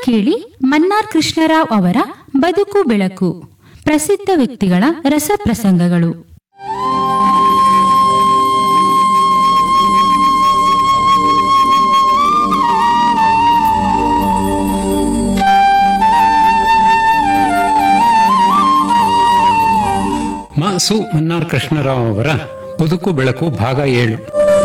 ಕೇಳಿ ಮನ್ನಾರ್ ಕೃಷ್ಣರಾವ್ ಅವರ ಬದುಕು ಬೆಳಕು ಪ್ರಸಿದ್ಧ ವ್ಯಕ್ತಿಗಳ ರಸಪ್ರಸಂಗಗಳು ಮಾಸು ಮನ್ನಾರ್ ಕೃಷ್ಣರಾವ್ ಅವರ ಬದುಕು ಬೆಳಕು ಭಾಗ ಏಳು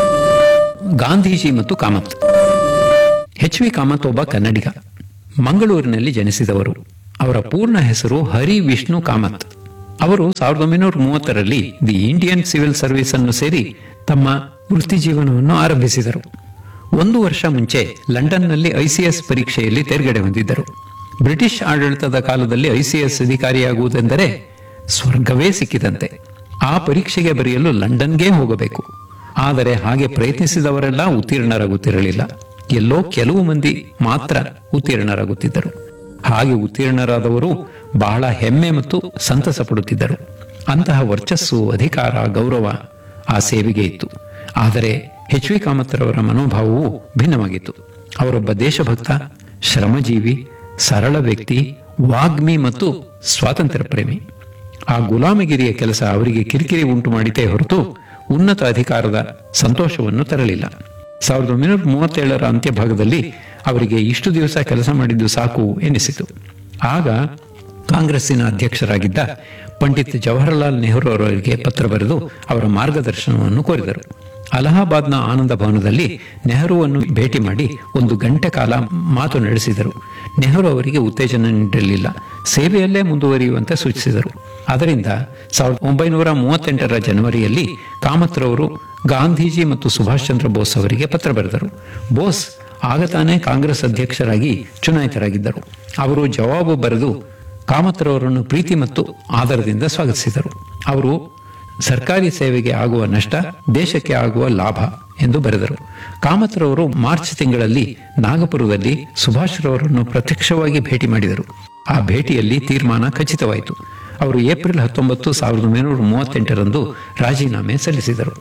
ಗಾಂಧೀಜಿ ಮತ್ತು ಕಾಮತ್ ಎಚ್ ವಿ ಕಾಮತ್ ಒಬ್ಬ ಕನ್ನಡಿಗ ಮಂಗಳೂರಿನಲ್ಲಿ ಜನಿಸಿದವರು ಅವರ ಪೂರ್ಣ ಹೆಸರು ಹರಿ ವಿಷ್ಣು ಕಾಮತ್ ಅವರು ಸಾವಿರದ ಒಂಬೈನೂರ ಮೂವತ್ತರಲ್ಲಿ ದಿ ಇಂಡಿಯನ್ ಸಿವಿಲ್ ಸರ್ವಿಸ್ ಅನ್ನು ಸೇರಿ ತಮ್ಮ ವೃತ್ತಿ ಜೀವನವನ್ನು ಆರಂಭಿಸಿದರು ಒಂದು ವರ್ಷ ಮುಂಚೆ ಲಂಡನ್ನಲ್ಲಿ ಐಸಿಎಸ್ ಪರೀಕ್ಷೆಯಲ್ಲಿ ತೇರ್ಗಡೆ ಹೊಂದಿದ್ದರು ಬ್ರಿಟಿಷ್ ಆಡಳಿತದ ಕಾಲದಲ್ಲಿ ಐಸಿಎಸ್ ಅಧಿಕಾರಿಯಾಗುವುದೆಂದರೆ ಸ್ವರ್ಗವೇ ಸಿಕ್ಕಿದಂತೆ ಆ ಪರೀಕ್ಷೆಗೆ ಬರೆಯಲು ಲಂಡನ್ಗೆ ಹೋಗಬೇಕು ಆದರೆ ಹಾಗೆ ಪ್ರಯತ್ನಿಸಿದವರೆಲ್ಲ ಉತ್ತೀರ್ಣರಾಗುತ್ತಿರಲಿಲ್ಲ ಎಲ್ಲೋ ಕೆಲವು ಮಂದಿ ಮಾತ್ರ ಉತ್ತೀರ್ಣರಾಗುತ್ತಿದ್ದರು ಹಾಗೆ ಉತ್ತೀರ್ಣರಾದವರು ಬಹಳ ಹೆಮ್ಮೆ ಮತ್ತು ಸಂತಸ ಪಡುತ್ತಿದ್ದರು ಅಂತಹ ವರ್ಚಸ್ಸು ಅಧಿಕಾರ ಗೌರವ ಆ ಸೇವೆಗೆ ಇತ್ತು ಆದರೆ ಎಚ್ ವಿ ಕಾಮತ್ರವರ ಮನೋಭಾವವು ಭಿನ್ನವಾಗಿತ್ತು ಅವರೊಬ್ಬ ದೇಶಭಕ್ತ ಶ್ರಮಜೀವಿ ಸರಳ ವ್ಯಕ್ತಿ ವಾಗ್ಮಿ ಮತ್ತು ಸ್ವಾತಂತ್ರ್ಯ ಪ್ರೇಮಿ ಆ ಗುಲಾಮಗಿರಿಯ ಕೆಲಸ ಅವರಿಗೆ ಕಿರಿಕಿರಿ ಉಂಟು ಮಾಡಿತೇ ಹೊರತು ಉನ್ನತ ಅಧಿಕಾರದ ಸಂತೋಷವನ್ನು ತರಲಿಲ್ಲ ಸಾವಿರದ ಒಂಬೈನೂರ ಮೂವತ್ತೇಳರ ಅಂತ್ಯಭಾಗದಲ್ಲಿ ಅವರಿಗೆ ಇಷ್ಟು ದಿವಸ ಕೆಲಸ ಮಾಡಿದ್ದು ಸಾಕು ಎನಿಸಿತು ಆಗ ಕಾಂಗ್ರೆಸ್ಸಿನ ಅಧ್ಯಕ್ಷರಾಗಿದ್ದ ಪಂಡಿತ್ ಜವಾಹರಲಾಲ್ ನೆಹರು ಅವರಿಗೆ ಪತ್ರ ಬರೆದು ಅವರ ಮಾರ್ಗದರ್ಶನವನ್ನು ಕೋರಿದರು ಅಲಹಾಬಾದ್ನ ಆನಂದ ಭವನದಲ್ಲಿ ನೆಹರುವನ್ನು ಭೇಟಿ ಮಾಡಿ ಒಂದು ಗಂಟೆ ಕಾಲ ಮಾತು ನಡೆಸಿದರು ನೆಹರು ಅವರಿಗೆ ಉತ್ತೇಜನ ನೀಡಲಿಲ್ಲ ಸೇವೆಯಲ್ಲೇ ಮುಂದುವರಿಯುವಂತೆ ಸೂಚಿಸಿದರು ಅದರಿಂದ ಸಾವಿರದ ಒಂಬೈನೂರ ಮೂವತ್ತೆಂಟರ ಜನವರಿಯಲ್ಲಿ ಕಾಮತ್ರವರು ಗಾಂಧೀಜಿ ಮತ್ತು ಸುಭಾಷ್ ಚಂದ್ರ ಬೋಸ್ ಅವರಿಗೆ ಪತ್ರ ಬರೆದರು ಬೋಸ್ ಆಗ ತಾನೇ ಕಾಂಗ್ರೆಸ್ ಅಧ್ಯಕ್ಷರಾಗಿ ಚುನಾಯಿತರಾಗಿದ್ದರು ಅವರು ಜವಾಬು ಬರೆದು ಕಾಮತ್ರವರನ್ನು ಪ್ರೀತಿ ಮತ್ತು ಆದರದಿಂದ ಸ್ವಾಗತಿಸಿದರು ಅವರು ಸರ್ಕಾರಿ ಸೇವೆಗೆ ಆಗುವ ನಷ್ಟ ದೇಶಕ್ಕೆ ಆಗುವ ಲಾಭ ಎಂದು ಬರೆದರು ಕಾಮತ್ರವರು ಮಾರ್ಚ್ ತಿಂಗಳಲ್ಲಿ ನಾಗಪುರದಲ್ಲಿ ಸುಭಾಷ್ ರವರನ್ನು ಪ್ರತ್ಯಕ್ಷವಾಗಿ ಭೇಟಿ ಮಾಡಿದರು ಆ ಭೇಟಿಯಲ್ಲಿ ತೀರ್ಮಾನ ಖಚಿತವಾಯಿತು ಅವರು ಏಪ್ರಿಲ್ ಹತ್ತೊಂಬತ್ತು ಸಾವಿರದ ಒಂಬೈನೂರ ಮೂವತ್ತೆಂಟರಂದು ರಾಜೀನಾಮೆ ಸಲ್ಲಿಸಿದರು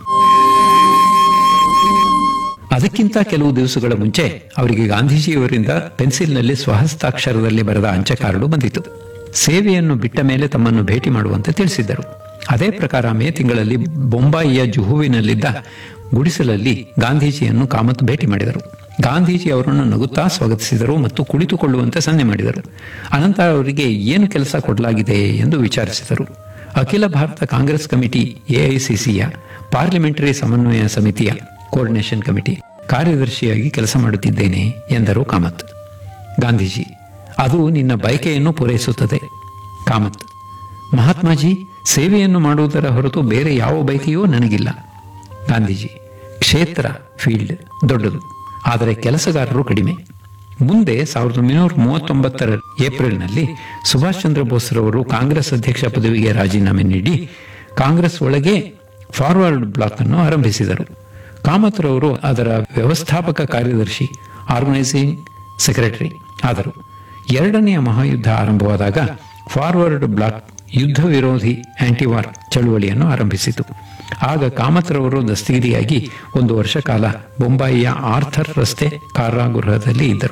ಅದಕ್ಕಿಂತ ಕೆಲವು ದಿವಸಗಳ ಮುಂಚೆ ಅವರಿಗೆ ಗಾಂಧೀಜಿಯವರಿಂದ ಪೆನ್ಸಿಲ್ನಲ್ಲಿ ಸ್ವಹಸ್ತಾಕ್ಷರದಲ್ಲಿ ಬರೆದ ಅಂಚೆ ಕಾರ್ಡು ಬಂದಿತು ಸೇವೆಯನ್ನು ಬಿಟ್ಟ ಮೇಲೆ ತಮ್ಮನ್ನು ಭೇಟಿ ಮಾಡುವಂತೆ ತಿಳಿಸಿದ್ದರು ಅದೇ ಪ್ರಕಾರ ಮೇ ತಿಂಗಳಲ್ಲಿ ಬೊಂಬಾಯಿಯ ಜುಹುವಿನಲ್ಲಿದ್ದ ಗುಡಿಸಲಲ್ಲಿ ಗಾಂಧೀಜಿಯನ್ನು ಕಾಮತ್ ಭೇಟಿ ಮಾಡಿದರು ಗಾಂಧೀಜಿ ಅವರನ್ನು ನಗುತ್ತಾ ಸ್ವಾಗತಿಸಿದರು ಮತ್ತು ಕುಳಿತುಕೊಳ್ಳುವಂತೆ ಸನ್ನೆ ಮಾಡಿದರು ಅನಂತರ ಅವರಿಗೆ ಏನು ಕೆಲಸ ಕೊಡಲಾಗಿದೆ ಎಂದು ವಿಚಾರಿಸಿದರು ಅಖಿಲ ಭಾರತ ಕಾಂಗ್ರೆಸ್ ಕಮಿಟಿ ಎಐಸಿಸಿಯ ಪಾರ್ಲಿಮೆಂಟರಿ ಸಮನ್ವಯ ಸಮಿತಿಯ ಕೋರ್ಡಿನೇಷನ್ ಕಮಿಟಿ ಕಾರ್ಯದರ್ಶಿಯಾಗಿ ಕೆಲಸ ಮಾಡುತ್ತಿದ್ದೇನೆ ಎಂದರು ಕಾಮತ್ ಗಾಂಧೀಜಿ ಅದು ನಿನ್ನ ಬಯಕೆಯನ್ನು ಪೂರೈಸುತ್ತದೆ ಕಾಮತ್ ಮಹಾತ್ಮಾಜಿ ಸೇವೆಯನ್ನು ಮಾಡುವುದರ ಹೊರತು ಬೇರೆ ಯಾವ ಬಯಕೆಯೂ ನನಗಿಲ್ಲ ಗಾಂಧೀಜಿ ಕ್ಷೇತ್ರ ಫೀಲ್ಡ್ ದೊಡ್ಡದು ಆದರೆ ಕೆಲಸಗಾರರು ಕಡಿಮೆ ಮುಂದೆ ಸಾವಿರದ ಒಂಬೈನೂರ ಮೂವತ್ತೊಂಬತ್ತರ ಏಪ್ರಿಲ್ನಲ್ಲಿ ಸುಭಾಷ್ ಚಂದ್ರ ಬೋಸ್ರವರು ಕಾಂಗ್ರೆಸ್ ಅಧ್ಯಕ್ಷ ಪದವಿಗೆ ರಾಜೀನಾಮೆ ನೀಡಿ ಕಾಂಗ್ರೆಸ್ ಒಳಗೆ ಫಾರ್ವರ್ಡ್ ಬ್ಲಾಕ್ ಅನ್ನು ಆರಂಭಿಸಿದರು ಕಾಮತ್ರವರು ಅದರ ವ್ಯವಸ್ಥಾಪಕ ಕಾರ್ಯದರ್ಶಿ ಆರ್ಗನೈಸಿಂಗ್ ಸೆಕ್ರೆಟರಿ ಆದರು ಎರಡನೆಯ ಮಹಾಯುದ್ಧ ಆರಂಭವಾದಾಗ ಫಾರ್ವರ್ಡ್ ಬ್ಲಾಕ್ ಯುದ್ಧ ವಿರೋಧಿ ಆಂಟಿವಾರ್ ಚಳುವಳಿಯನ್ನು ಆರಂಭಿಸಿತು ಆಗ ಕಾಮತ್ರವರು ದಸ್ತಗಿರಿಯಾಗಿ ಒಂದು ವರ್ಷ ಕಾಲ ಬೊಂಬಾಯಿಯ ಆರ್ಥರ್ ರಸ್ತೆ ಕಾರಾಗೃಹದಲ್ಲಿ ಇದ್ದರು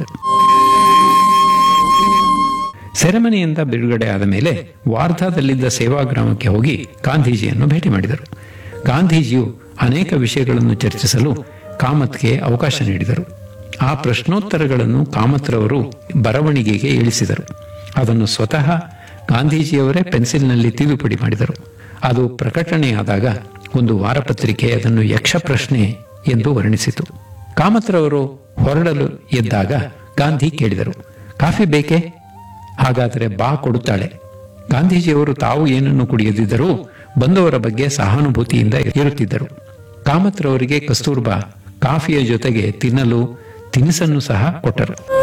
ಸೆರೆಮನೆಯಿಂದ ಬಿಡುಗಡೆ ಆದ ಮೇಲೆ ವಾರ್ಧಾದಲ್ಲಿದ್ದ ಸೇವಾಗ್ರಾಮಕ್ಕೆ ಹೋಗಿ ಗಾಂಧೀಜಿಯನ್ನು ಭೇಟಿ ಮಾಡಿದರು ಗಾಂಧೀಜಿಯು ಅನೇಕ ವಿಷಯಗಳನ್ನು ಚರ್ಚಿಸಲು ಕಾಮತ್ಗೆ ಅವಕಾಶ ನೀಡಿದರು ಆ ಪ್ರಶ್ನೋತ್ತರಗಳನ್ನು ಕಾಮತ್ರವರು ಬರವಣಿಗೆಗೆ ಇಳಿಸಿದರು ಅದನ್ನು ಸ್ವತಃ ಗಾಂಧೀಜಿಯವರೇ ಪೆನ್ಸಿಲ್ನಲ್ಲಿ ತಿದ್ದುಪಡಿ ಮಾಡಿದರು ಅದು ಪ್ರಕಟಣೆಯಾದಾಗ ಒಂದು ವಾರಪತ್ರಿಕೆ ಅದನ್ನು ಯಕ್ಷ ಪ್ರಶ್ನೆ ಎಂದು ವರ್ಣಿಸಿತು ಕಾಮತ್ರವರು ಹೊರಡಲು ಎದ್ದಾಗ ಗಾಂಧಿ ಕೇಳಿದರು ಕಾಫಿ ಬೇಕೇ ಹಾಗಾದರೆ ಬಾ ಕೊಡುತ್ತಾಳೆ ಗಾಂಧೀಜಿಯವರು ತಾವು ಏನನ್ನು ಕುಡಿಯದಿದ್ದರೂ ಬಂದವರ ಬಗ್ಗೆ ಸಹಾನುಭೂತಿಯಿಂದ ಇರುತ್ತಿದ್ದರು ಕಾಮತ್ರವರಿಗೆ ಕಸ್ತೂರ್ಬಾ ಕಾಫಿಯ ಜೊತೆಗೆ ತಿನ್ನಲು ತಿನಿಸನ್ನು ಸಹ ಕೊಟ್ಟರು